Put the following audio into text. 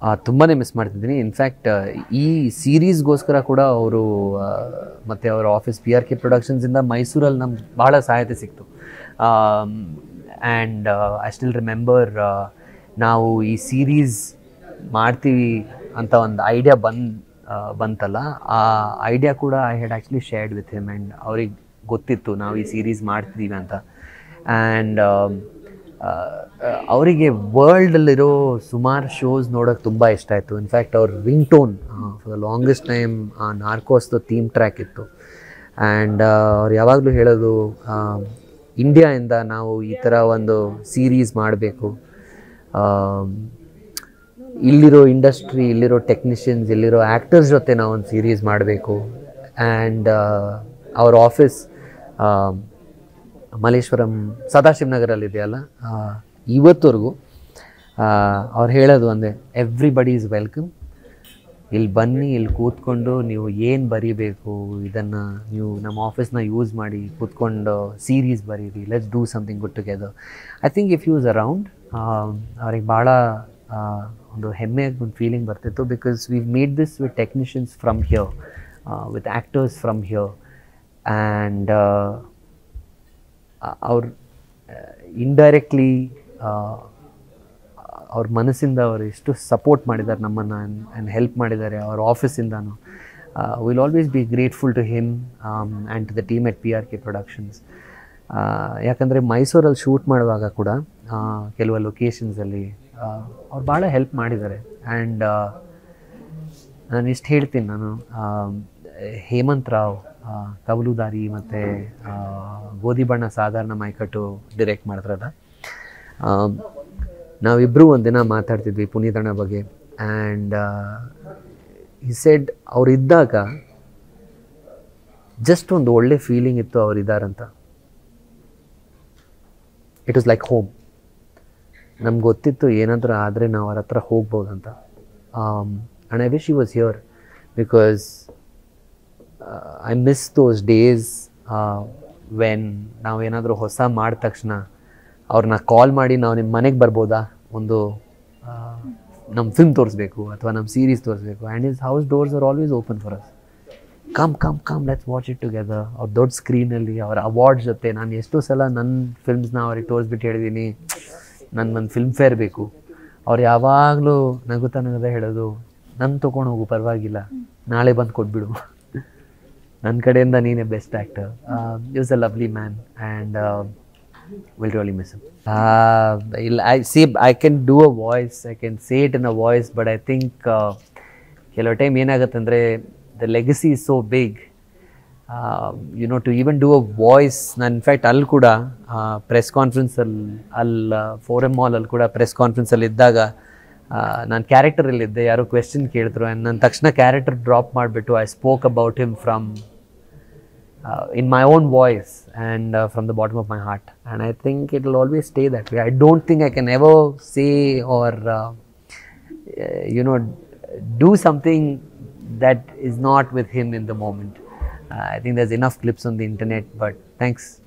ತುಂಬಾ ಮಿಸ್ ಮಾಡ್ತಿದ್ದೀನಿ ಇನ್ಫ್ಯಾಕ್ಟ್ ಈ ಸೀರೀಸ್ಗೋಸ್ಕರ ಕೂಡ ಅವರು ಮತ್ತು ಅವರ ಆಫೀಸ್ ಪಿ ಆರ್ ಕೆ ಪ್ರೊಡಕ್ಷನ್ಸಿಂದ ಮೈಸೂರಲ್ಲಿ ನಮ್ಗೆ ಬಹಳ ಸಹಾಯತೆ ಸಿಕ್ತು ಆ್ಯಂಡ್ ಐ ಸ್ಟಿಲ್ ರಿಮೆಂಬರ್ ನಾವು ಈ ಸೀರೀಸ್ ಮಾಡ್ತೀವಿ ಅಂತ ಒಂದು ಐಡಿಯಾ ಬಂದ್ ಆ, ಬಂತಲ್ಲ ಆ ಐಡಿಯಾ ಕೂಡ I had actually shared with him and ಅವ್ರಿಗೆ ಗೊತ್ತಿತ್ತು ನಾವು ಈ ಸೀರೀಸ್ ಮಾಡ್ತಿದ್ದೀವಿ ಅಂತ ಆ್ಯಂಡ್ ಅವರಿಗೆ ವರ್ಲ್ಡಲ್ಲಿರೋ ಸುಮಾರು ಶೋಸ್ ನೋಡೋಕೆ ತುಂಬ ಇಷ್ಟ ಆಯಿತು ಇನ್ಫ್ಯಾಕ್ಟ್ ಅವ್ರ ringtone for the longest time ನಾರ್ಕೋಸ್ದು ಥೀಮ್ ಟ್ರ್ಯಾಕ್ ಇತ್ತು ಆ್ಯಂಡ್ ಅವ್ರು ಯಾವಾಗಲೂ ಹೇಳೋದು ಇಂಡಿಯಾಯಿಂದ ನಾವು ಈ ಥರ ಒಂದು ಸೀರೀಸ್ ಮಾಡಬೇಕು ಇಲ್ಲಿರೋ ಇಂಡಸ್ಟ್ರಿ ಇಲ್ಲಿರೋ ಟೆಕ್ನಿಷಿಯನ್ಸ್ ಇಲ್ಲಿರೋ ಆ್ಯಕ್ಟರ್ಸ್ ಜೊತೆ ನಾವು ಒಂದು ಸೀರೀಸ್ ಮಾಡಬೇಕು ಆ್ಯಂಡ್ ಅವ್ರ ಆಫೀಸ್ ಮಲ್ಲೇಶ್ವರಂ ಸದಾಶಿವನಗರಲ್ಲಿ ಇದೆಯಲ್ಲ ಆ, ಇವತ್ತವರೆಗೂ ಅವ್ರು ಹೇಳೋದು ಒಂದೇ ಎವ್ರಿಬಡಿ ಈಸ್ ವೆಲ್ಕಮ್ ಇಲ್ಲಿ ಬನ್ನಿ ಇಲ್ಲಿ ಕೂತ್ಕೊಂಡು ನೀವು ಏನು ಬರೀಬೇಕು ಇದನ್ನು ನೀವು ನಮ್ಮ ಆಫೀಸ್ನ ಯೂಸ್ ಮಾಡಿ ಕೂತ್ಕೊಂಡು ಸೀರೀಸ್ ಬರೀರಿ let's do something good together I think if use around ಅವ್ರಿಗೆ ಭಾಳ ಆ, ಒಂದು ಹೆಮ್ಮೆ ಒಂದು ಫೀಲಿಂಗ್ ಬರ್ತಿತ್ತು because we made this with technicians from here with actors from here and ಅವ್ರು ಇಂಡೈರೆಕ್ಟ್ಲಿ ಅವ್ರ ಮನಸ್ಸಿಂದ ಅವರು ಎಷ್ಟು ಸಪೋರ್ಟ್ ಮಾಡಿದ್ದಾರೆ ನಮ್ಮನ್ನು ಆ್ಯಂಡ್ ಹೆಲ್ಪ್ ಮಾಡಿದ್ದಾರೆ ಅವ್ರ ಆಫೀಸಿಂದನೂ will always be grateful to him and to the team at P R K productions ಯಾಕಂದರೆ ಮೈಸೂರಲ್ಲಿ ಶೂಟ್ ಮಾಡುವಾಗ ಕೂಡ ಆ, ಕೆಲವು ಲೊಕೇಶನ್ಸಲ್ಲಿ ಅವ್ರು ಭಾಳ ಹೆಲ್ಪ್ ಮಾಡಿದ್ದಾರೆ ಆ್ಯಂಡ್ ನಾನು ಇಷ್ಟು ಹೇಳ್ತೀನಿ ನಾನು ಆ, ಹೇಮಂತ್ ರಾವ್ ಆ, ಕವಲುದಾರಿ ಮತ್ತು ಗೋಧಿ ಬಣ್ಣ ಸಾಧಾರಣ ಮೈಕಟ್ಟು ಡಿರೆಕ್ಟ್ ಮಾಡಿದ್ರಲ್ಲ ಆ, ನಾವಿಬ್ಬರೂ ಒಂದಿನ ಮಾತಾಡ್ತಿದ್ವಿ ಪುನೀತಣ್ಣ ಬಗ್ಗೆ ಆ್ಯಂಡ್ ಈ ಸೆಡ್ ಅವರಿದ್ದಾಗ ಜಸ್ಟ್ ಒಂದು ಒಳ್ಳೆ ಫೀಲಿಂಗ್ ಇತ್ತು ಅವ್ರು ಇದ್ದಾರಂತ ಇಟ್ ವಾಸ್ ಲೈಕ್ ಹೋಮ್ ನಮ್ಗೆ ಗೊತ್ತಿತ್ತು ಏನಾದರೂ ಆದರೆ ನಾವು ಅವ್ರ ಹತ್ರ ಹೋಗ್ಬೋದಂತ and I wish you was here because I miss those days when ನಾವು ಏನಾದರೂ ಹೊಸ ಮಾಡಿದ ತಕ್ಷಣ ಅವ್ರನ್ನ ಕಾಲ್ ಮಾಡಿ ನಾವು ನಿಮ್ಮ ಮನೆಗೆ ಬರ್ಬೋದಾ ಒಂದು ನಮ್ಮ ಫಿಲ್ಮ್ ತೋರಿಸ್ಬೇಕು ಅಥವಾ ನಮ್ಮ ಸೀರೀಸ್ ತೋರಿಸ್ಬೇಕು and is house doors are always open for us come come come let's watch it together ಅವ್ರ ದೊಡ್ಡ ಸ್ಕ್ರೀನಲ್ಲಿ ಅವ್ರ ಅವಾರ್ಡ್ಸ್ ಜೊತೆ ನಾನು ಎಷ್ಟೋ ಸಲ ನನ್ನ ಫಿಲ್ಮ್ಸ್ನ ಅವ್ರಿಗೆ ತೋರಿಸ್ಬಿಟ್ಟು ಹೇಳಿದ್ದೀನಿ ನನಗೊಂದು ಫಿಲ್ಮ್ ಫೇರ್ ಬೇಕು ಅವ್ರು ಯಾವಾಗಲೂ ನಗುತ್ತಾ ನಗುತ್ತಾ ಹೇಳೋದು ನನ್ನ ತೊಗೊಂಡು ಹೋಗು ಪರವಾಗಿಲ್ಲ ನಾಳೆ ಬಂದು ಕೊಟ್ಬಿಡು ನನ್ನ ಕಡೆಯಿಂದ ನೀನೇ best actor you's a lovely man and will really miss ಇಲ್ಲ I see I can do a voice I can say it in a voice but I think ಕೆಲವು ಟೈಮ್ ಏನಾಗುತ್ತೆ ಅಂದರೆ the legacy is so big you know to even do a voice ನಾನು in fact ಅಲ್ಲಿ ಕೂಡ press ಕಾನ್ಫರೆನ್ಸಲ್ಲಿ ಅಲ್ಲಿ forum ಮಾಲಲ್ಲಿ ಕೂಡ press ಕಾನ್ಫರೆನ್ಸಲ್ಲಿ ಇದ್ದಾಗ ನಾನು ಕ್ಯಾರೆಕ್ಟರಲ್ಲಿದ್ದೆ ಯಾರೋ ಕ್ವೆಶನ್ ಕೇಳಿದ್ರು ಆ್ಯಂಡ್ ನಾನು ತಕ್ಷಣ ಕ್ಯಾರೆಕ್ಟರ್ ಡ್ರಾಪ್ ಮಾಡಿಬಿಟ್ಟು I spoke about him from in my own voice and uh, from the bottom of my heart and i think it will always stay that way i don't think i can ever say or uh, uh, you know do something that is not with him in the moment uh, i think there's enough clips on the internet but thanks